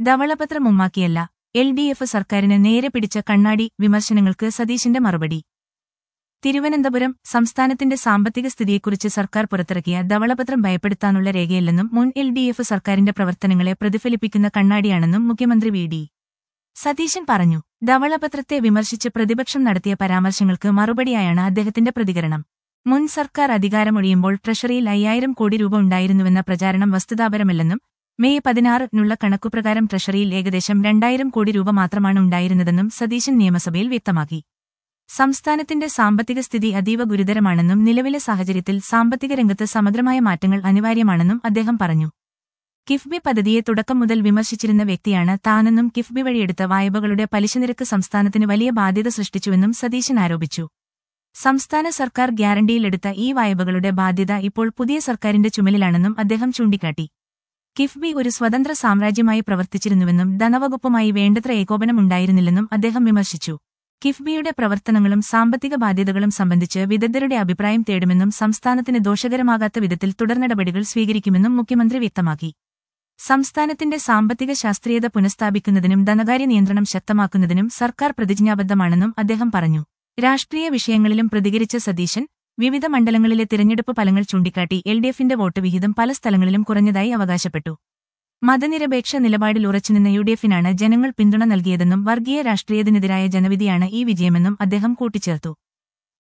ധവളപത്രം ഉമ്മാക്കിയല്ല L D F സർക്കാരിന് നേരെ പിടിച്ച കണ്ണാടി വിമർശനങ്ങൾക്ക് സതീശിന്റെ മറുപടി തിരുവനന്തപുരം സംസ്ഥാനത്തിന്റെ സാമ്പത്തിക സ്ഥിതിയെക്കുറിച്ച് സർക്കാർ പുറത്തിറക്കിയ ധവളപത്രം ഭയപ്പെടുത്താനുള്ള രേഖയല്ലെന്നും മുൻ എൽ ഡി എഫ് സർക്കാരിന്റെ പ്രവർത്തനങ്ങളെ പ്രതിഫലിപ്പിക്കുന്ന കണ്ണാടിയാണെന്നും മുഖ്യമന്ത്രി വി ഡി സതീശൻ പറഞ്ഞു ധവളപത്രത്തെ വിമർശിച്ച് പ്രതിപക്ഷം നടത്തിയ പരാമർശങ്ങൾക്ക് മറുപടിയായാണ് അദ്ദേഹത്തിന്റെ പ്രതികരണം മുൻ സർക്കാർ അധികാരമൊഴിയുമ്പോൾ ട്രഷറിയിൽ അയ്യായിരം കോടി രൂപ ഉണ്ടായിരുന്നുവെന്ന പ്രചാരണം വസ്തുതാപരമല്ലെന്നും മെയ് പതിനാറിനുള്ള കണക്കുപ്രകാരം ട്രഷറിയിൽ ഏകദേശം രണ്ടായിരം കോടി രൂപ മാത്രമാണ് ഉണ്ടായിരുന്നതെന്നും സതീശൻ നിയമസഭയിൽ വ്യക്തമാക്കി സംസ്ഥാനത്തിന്റെ സാമ്പത്തിക സ്ഥിതി അതീവ ഗുരുതരമാണെന്നും നിലവിലെ സാഹചര്യത്തിൽ സാമ്പത്തിക രംഗത്ത് സമഗ്രമായ മാറ്റങ്ങൾ അനിവാര്യമാണെന്നും അദ്ദേഹം പറഞ്ഞു കിഫ്ബി പദ്ധതിയെ തുടക്കം മുതൽ വിമർശിച്ചിരുന്ന വ്യക്തിയാണ് താനെന്നും കിഫ്ബി വഴിയെടുത്ത വായ്പകളുടെ പലിശനിരക്ക് സംസ്ഥാനത്തിന് വലിയ ബാധ്യത സൃഷ്ടിച്ചുവെന്നും സതീശൻ ആരോപിച്ചു സംസ്ഥാന സർക്കാർ ഗ്യാരണ്ടിയിലെടുത്ത ഈ വായ്പകളുടെ ബാധ്യത ഇപ്പോൾ പുതിയ സർക്കാരിന്റെ ചുമലിലാണെന്നും അദ്ദേഹം ചൂണ്ടിക്കാട്ടി കിഫ്ബി ഒരു സ്വതന്ത്ര സാമ്രാജ്യമായി പ്രവർത്തിച്ചിരുന്നുവെന്നും ധനവകുപ്പുമായി വേണ്ടത്ര ഏകോപനം ഉണ്ടായിരുന്നില്ലെന്നും അദ്ദേഹം വിമർശിച്ചു കിഫ്ബിയുടെ പ്രവർത്തനങ്ങളും സാമ്പത്തിക ബാധ്യതകളും സംബന്ധിച്ച് വിദഗ്ധരുടെ അഭിപ്രായം തേടുമെന്നും സംസ്ഥാനത്തിന് ദോഷകരമാകാത്ത വിധത്തിൽ തുടർനടപടികൾ സ്വീകരിക്കുമെന്നും മുഖ്യമന്ത്രി വ്യക്തമാക്കി സംസ്ഥാനത്തിന്റെ സാമ്പത്തിക ശാസ്ത്രീയത പുനഃസ്ഥാപിക്കുന്നതിനും ധനകാര്യ നിയന്ത്രണം ശക്തമാക്കുന്നതിനും സർക്കാർ പ്രതിജ്ഞാബദ്ധമാണെന്നും അദ്ദേഹം പറഞ്ഞു രാഷ്ട്രീയ വിഷയങ്ങളിലും പ്രതികരിച്ച സതീശൻ വിവിധ മണ്ഡലങ്ങളിലെ തിരഞ്ഞെടുപ്പ് ഫലങ്ങൾ ചൂണ്ടിക്കാട്ടി എൽ ഡി എഫിന്റെ വോട്ട് വിഹിതം പല സ്ഥലങ്ങളിലും കുറഞ്ഞതായി അവകാശപ്പെട്ടു മതനിരപേക്ഷ നിലപാടിൽ ഉറച്ചുനിന്ന യു ഡി എഫിനാണ് ജനങ്ങൾ പിന്തുണ നൽകിയതെന്നും വർഗീയ രാഷ്ട്രീയത്തിനെതിരായ ജനവിധിയാണ് ഈ വിജയമെന്നും അദ്ദേഹം കൂട്ടിച്ചേർത്തു